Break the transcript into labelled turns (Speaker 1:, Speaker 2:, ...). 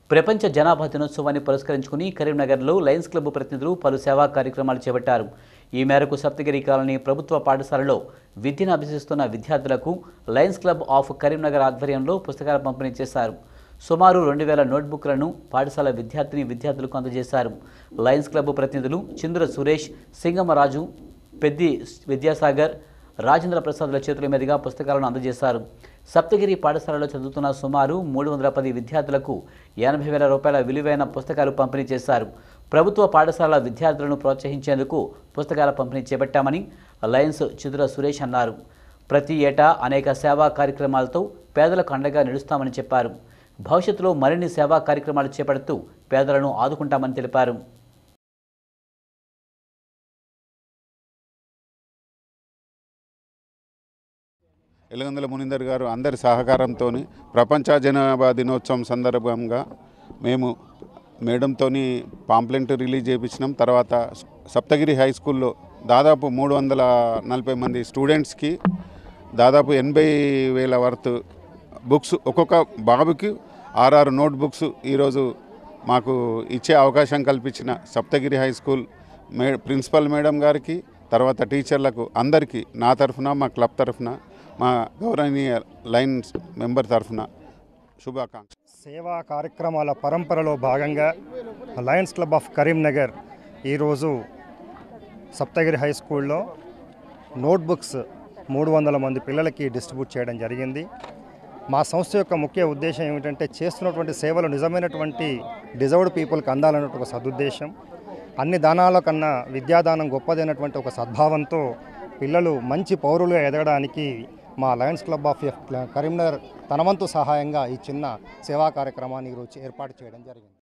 Speaker 1: ప్రపంచ జనాభా దినోత్సవాన్ని పురస్కరించుకుని కరీంనగర్లో లయన్స్ క్లబ్ ప్రతినిధులు పలు సేవా కార్యక్రమాలు చేపట్టారు ఈ మేరకు సప్తగిరి కాలనీ ప్రభుత్వ పాఠశాలలో విద్యను అభ్యసిస్తున్న విద్యార్థులకు లయన్స్ క్లబ్ ఆఫ్ కరీంనగర్ ఆధ్వర్యంలో పుస్తకాలు పంపిణీ చేశారు సుమారు రెండు వేల నోట్బుక్లను పాఠశాల విద్యార్థిని విద్యార్థులకు అందజేశారు లయన్స్ క్లబ్ ప్రతినిధులు చింద్ర సురేష్ సింగమరాజు పెద్ది విద్యాసాగర్ రాజేంద్ర ప్రసాద్ల చేతుల మీదుగా పుస్తకాలను అందజేశారు సప్తగిరి పాఠశాలలో చదువుతున్న సుమారు మూడు వందల పది విద్యార్థులకు ఎనభై వేల రూపాయల విలువైన పుస్తకాలు పంపిణీ చేశారు ప్రభుత్వ పాఠశాల విద్యార్థులను ప్రోత్సహించేందుకు పుస్తకాల పంపిణీ చేపట్టామని లయన్స్ చిదుర సురేష్ అన్నారు ప్రతి ఏటా అనేక సేవా కార్యక్రమాలతో పేదలకు అండగా నిలుస్తామని చెప్పారు భవిష్యత్తులో మరిన్ని సేవా కార్యక్రమాలు చేపడుతూ పేదలను ఆదుకుంటామని తెలిపారు
Speaker 2: ఎలగందుల మునిందర్ గారు అందరి సహకారంతో ప్రపంచ జనాభా దినోత్సవం సందర్భంగా మేము మేడంతో పాంప్లెంట్ రిలీజ్ చేయించినాం తర్వాత సప్తగిరి హై స్కూల్లో దాదాపు మూడు వందల నలభై మంది స్టూడెంట్స్కి దాదాపు ఎనభై వేల వర్త్ బుక్స్ ఒక్కొక్క బాబుకి ఆరారు నోట్ బుక్స్ ఈరోజు మాకు ఇచ్చే అవకాశం కల్పించిన సప్తగిరి హై స్కూల్ మే ప్రిన్సిపల్ మేడం గారికి తర్వాత టీచర్లకు అందరికీ నా తరఫున మా క్లబ్ తరఫున మా గౌరవనీయ లైన్స్ మెంబర్ తరఫున శుభాకాంక్ష
Speaker 3: సేవా కార్యక్రమాల పరంపరలో భాగంగా లయన్స్ క్లబ్ ఆఫ్ కరీంనగర్ ఈరోజు సప్తగిరి హై స్కూల్లో నోట్బుక్స్ మూడు వందల మంది పిల్లలకి డిస్ట్రిబ్యూట్ చేయడం జరిగింది మా సంస్థ యొక్క ముఖ్య ఉద్దేశం ఏమిటంటే చేస్తున్నటువంటి సేవలు నిజమైనటువంటి డిజర్వ్డ్ పీపుల్కి అందాలన్నటువంటి ఒక సదుద్దేశం అన్ని దానాల కన్నా విద్యాదానం గొప్పదైనటువంటి ఒక సద్భావంతో పిల్లలు మంచి పౌరులుగా ఎదగడానికి మా Lions Club of F Karimnagar తన వంతు సహాయంగా ఈ చిన్న సేవా కార్యక్రమాన్ని ఈరోజు ఏర్పాటు చేయడం జరిగింది